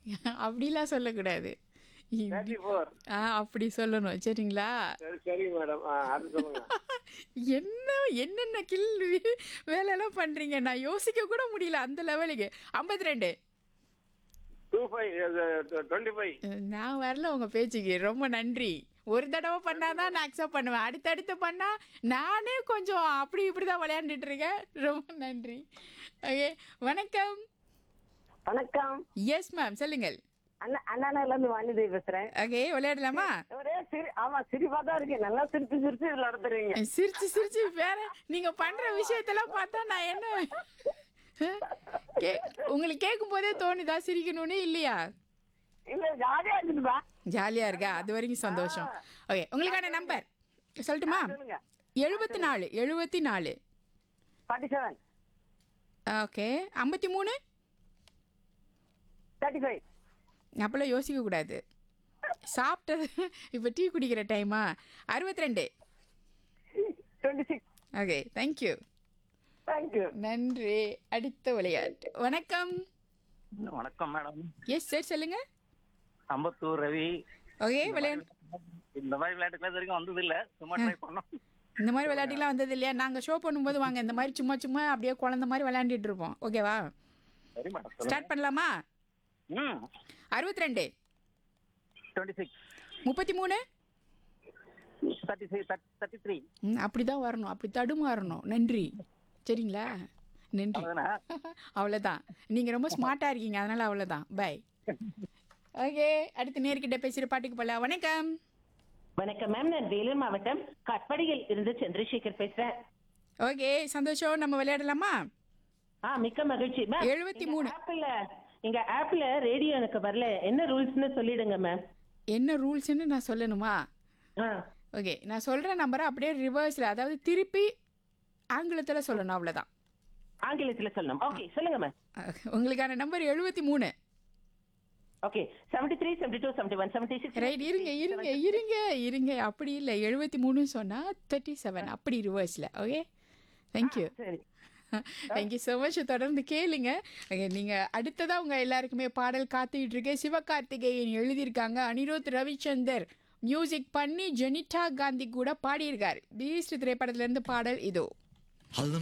அப்படிலாம் சொல்லக்கூடாது thirty four ஆ அப்படி சொல்லணும் சரிங்களா சரி சரிங்க மேடம் ஆ அது சொல்லுங்க என்ன என்னென்ன கில் வேலையெல்லாம் பண்றீங்க நான் யோசிக்க கூட முடியல அந்த லெவலுக்கு ஐம்பத்தி ரெண்டு டூ ஃபைவ் டுவெண்ட்டி ஃபைவ் நான் வரல உங்க பேச்சுக்கு ரொம்ப நன்றி ஒரு தடவை பண்ணாதான் நான் அக்செப்ட் பண்ணுவேன் அடுத்தடுத்து பண்ணா நானே கொஞ்சம் அப்படி இப்படி தான் விளையாண்டுட்டு இருக்கேன் ரொம்ப நன்றி ஓகே வணக்கம் வணக்கம் எஸ் மேம் சொல்லுங்கள் அண்ணா அண்ணாநகர்ல இருந்து வாணிதேவி பேசுறேன் ஓகே விளையாடலாமா ஒரே சிரி ஆமா சிரிப்பா தான் இருக்கு நல்லா சிரிச்சு சிரிச்சு இதுல நடத்துறீங்க சிரிச்சு சிரிச்சு வேற நீங்க பண்ற விஷயத்தெல்லாம் பார்த்தா நான் என்ன கே- உங்களுக்கு கேட்கும் போதே தோணுதா சிரிக்கணும்னு இல்லையா இல்ல ஜாலியா இருக்குதுப்பா ஜாலியா இருக்கா அது வரைக்கும் சந்தோஷம் ஓகே உங்களுக்கான நம்பர் சொல்லட்டுமா சொல்லுங்க எழுபத்தி நாலு எழுபத்தி நாலு ஃபார்ட்டி செவன் ஓகே ஐம்பத்தி மூணு தேர்ட்டி ஃபைவ் அப்போல்லாம் யோசிக்க கூடாது சாப்பிட்டது இப்போ டீ குடிக்கிற டைமா அறுபத்தி ரெண்டு twenty six okay thank you thank you நன்றி அடுத்த விளையாட்டு வணக்கம் வணக்கம் மேடம் எஸ் சார் சொல்லுங்க அம்பத்தூர் ரவி ஓகே விளையாடு இந்த மாதிரி விளையாட்டுக்கு இது வரைக்கும் வந்தது இல்ல சும்மா ட்ரை பண்ணோம் இந்த மாதிரி விளையாட்டுலாம் வந்தது இல்லையா நாங்கள் ஷோ பண்ணும்போது வாங்க இந்த மாதிரி சும்மா சும்மா அப்படியே குழந்த மாதிரி விளையாண்டுட்டு இருப்போம் ஓகேவா சரி மேடம் ஸ்டார்ட் பண்ணலாமா ம் அறுபத்தி ரெண்டு டுவெண்ட்டி சிக்ஸ் முப்பத்தி மூணு தேர்ட்டி சிக்ஸ் தேர்ட்டி த்ரீ ம் அப்படி தான் வரணும் அப்படி தடுமாறணும் நன்றி சரிங்களா நன்றி அவ்வளோதானே அவ்வளோதான் நீங்கள் ரொம்ப ஸ்மார்ட்டாக இருக்கீங்க அதனால் அவ்வளோதான் பை ஓகே அடுத்து நேர்கிட்ட பேசுகிற பாட்டுக்கு போகலாம் வணக்கம் வணக்கம் மேம் நான் வேலூர் மாவட்டம் கட்படியில் இருந்து சந்திரசேகர் பேசுறேன் ஓகே சந்தோஷம் நம்ம விளையாடலாமா ஆ மிக்க மகிழ்ச்சி மேம் 73. ஆப்பிள் எங்க ஆப்ல ரேடியோ எனக்கு வரல என்ன ரூல்ஸ்னு சொல்லிடுங்க மேம் என்ன ரூல்ஸ்னு நான் சொல்லணுமா ஆ ஓகே நான் சொல்கிற நம்பரை அப்படியே ரிவர்ஸில் அதாவது திருப்பி ஆங்கிலத்தில் சொல்லணும் அவ்வளோதான் ஆங்கிலத்துல சொல்லணும் ஓகே சொல்லுங்க மேம் உங்களுக்கான நம்பர் எழுபத்தி மூணு okay seventy three seventy two seventy one seventy six right இருங்க இருங்க இருங்க இருங்க அப்படி இல்லை எழுபத்தி மூணுன்னு சொன்னால் தேர்ட்டி செவன் அப்படி ரிவர்ஸில் ஓகே தேங்க்யூ சரி தேங்க்யூ ஸோ மச் தொடர்ந்து கேளுங்க Okay, நீங்க அடுத்ததா உங்க எல்லாருக்குமே பாடல் காத்துக்கிட்டு இருக்கு சிவகார்த்திகேயன் எழுதியிருக்காங்க அனிருத் ரவிச்சந்தர் மியூசிக் பண்ணி ஜெனிட்டா காந்தி கூட பாடியிருக்கார் பீஸ்ட் திரைப்படத்துல இருந்து பாடல் இதோ